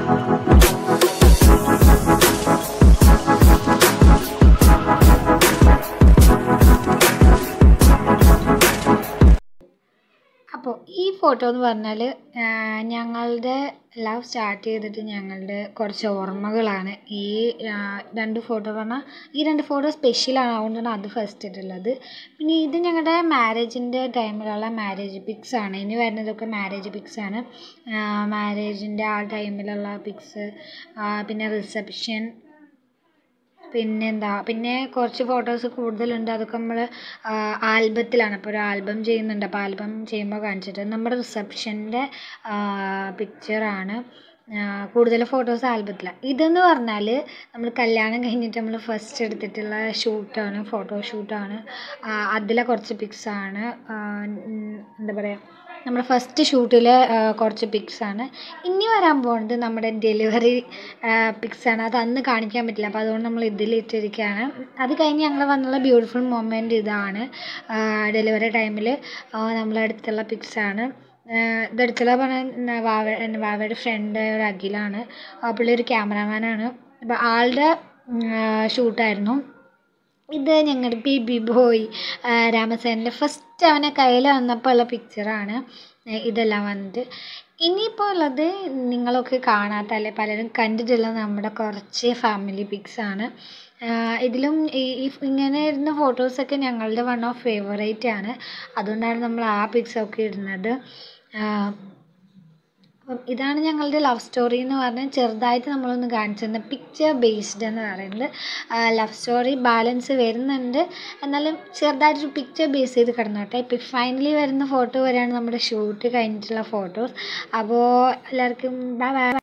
അപ്പോൾ ഈ ഫോട്ടോ എന്ന് പറഞ്ഞാൽ ഞങ്ങളുടെ ലവ് സ്റ്റാർട്ട് ചെയ്തിട്ട് ഞങ്ങളുടെ കുറച്ച് ഓർമ്മകളാണ് ഈ ആ, രണ്ട് ഫോട്ടോ പറഞ്ഞാൽ ഈ രണ്ട് ഫോട്ടോ സ്പെഷ്യലാണ് അതുകൊണ്ടാണ് അത് ഫസ്റ്റ് ഇട്ടുള്ളത് പിന്നെ ഇത് ഞങ്ങളുടെ മാരേജിൻ്റെ ടൈമിലുള്ള മാരേജ് പിക്സ് ആണ് ഇനി വരുന്നതൊക്കെ മാരേജ് പിക്സ് ആണ് മാരേജിൻ്റെ ആ ടൈമിലുള്ള പിക്സ് പിന്നെ റിസപ്ഷൻ പിന്നെന്താ പിന്നെ കുറച്ച് ഫോട്ടോസ് കൂടുതലുണ്ട് അതൊക്കെ നമ്മൾ ആൽബത്തിലാണ് അപ്പോൾ ഒരു ആൽബം ചെയ്യുന്നുണ്ട് അപ്പോൾ ആൽബം ചെയ്യുമ്പോൾ കാണിച്ചിട്ട് നമ്മുടെ റിസപ്ഷൻ്റെ പിക്ചറാണ് കൂടുതൽ ഫോട്ടോസ് ആൽബത്തിലാണ് ഇതെന്ന് പറഞ്ഞാൽ നമ്മൾ കല്യാണം കഴിഞ്ഞിട്ട് നമ്മൾ ഫസ്റ്റ് എടുത്തിട്ടുള്ള ഷൂട്ടാണ് ഫോട്ടോ ഷൂട്ടാണ് അതിലെ കുറച്ച് പിക്സാണ് എന്താ പറയുക നമ്മുടെ ഫസ്റ്റ് ഷൂട്ടിൽ കുറച്ച് പിക്സാണ് ഇനി വരാൻ പോകുന്നത് നമ്മുടെ ഡെലിവറി പിക്സാണ് അത് അന്ന് കാണിക്കാൻ പറ്റില്ല അപ്പോൾ അതുകൊണ്ട് നമ്മൾ ഇതിലിട്ടിരിക്കുകയാണ് അത് കഴിഞ്ഞ് ഞങ്ങൾ വന്നുള്ള ബ്യൂട്ടിഫുൾ മൊമെൻറ്റ് ഇതാണ് ഡെലിവറി ടൈമിൽ നമ്മളടുത്തുള്ള പിക്സാണ് ഇതെടുത്തുള്ള പറഞ്ഞാൽ വാവ വാവയുടെ ഫ്രണ്ട് ഒരു അഖിലാണ് ആ പുള്ളി ഒരു ക്യാമറാമാനാണ് അപ്പോൾ ആളുടെ ഷൂട്ടായിരുന്നു ഇത് ഞങ്ങളുടെ ബേബി ബോയ് രാമസേനൻ്റെ ഫസ്റ്റ് അവനെ കയ്യിൽ വന്നപ്പോൾ ഉള്ള പിക്ചറാണ് ഇതെല്ലാം വന്നിട്ട് ഇനിയിപ്പോൾ ഉള്ളത് നിങ്ങളൊക്കെ കാണാത്ത അല്ലെ പലരും കണ്ടിട്ടുള്ള നമ്മുടെ കുറച്ച് ഫാമിലി പിക്സ് ആണ് ഇതിലും ഈ ഈ ഇങ്ങനെ ഇരുന്ന ഫോട്ടോസൊക്കെ ഞങ്ങളുടെ വൺ ഓഫ് ഫേവറേറ്റ് ആണ് അതുകൊണ്ടാണ് നമ്മൾ ആ പിക്സൊക്കെ ഇടുന്നത് അപ്പം ഇതാണ് ഞങ്ങളുടെ ലവ് സ്റ്റോറി എന്ന് പറഞ്ഞാൽ ചെറുതായിട്ട് നമ്മളൊന്ന് കാണിച്ചിരുന്ന പിക്ചർ ബേസ്ഡ് എന്ന് പറയുന്നത് ലവ് സ്റ്റോറി ബാലൻസ് വരുന്നുണ്ട് എന്നാലും ചെറുതായിട്ടൊരു പിക്ചർ ബേസ് ചെയ്ത് കിടന്നോട്ടെ ഇപ്പം ഫൈനലി വരുന്ന ഫോട്ടോ വരെയാണ് നമ്മുടെ ഷൂട്ട് കഴിഞ്ഞിട്ടുള്ള ഫോട്ടോസ് അപ്പോൾ എല്ലാവർക്കും ബൈ ബൈ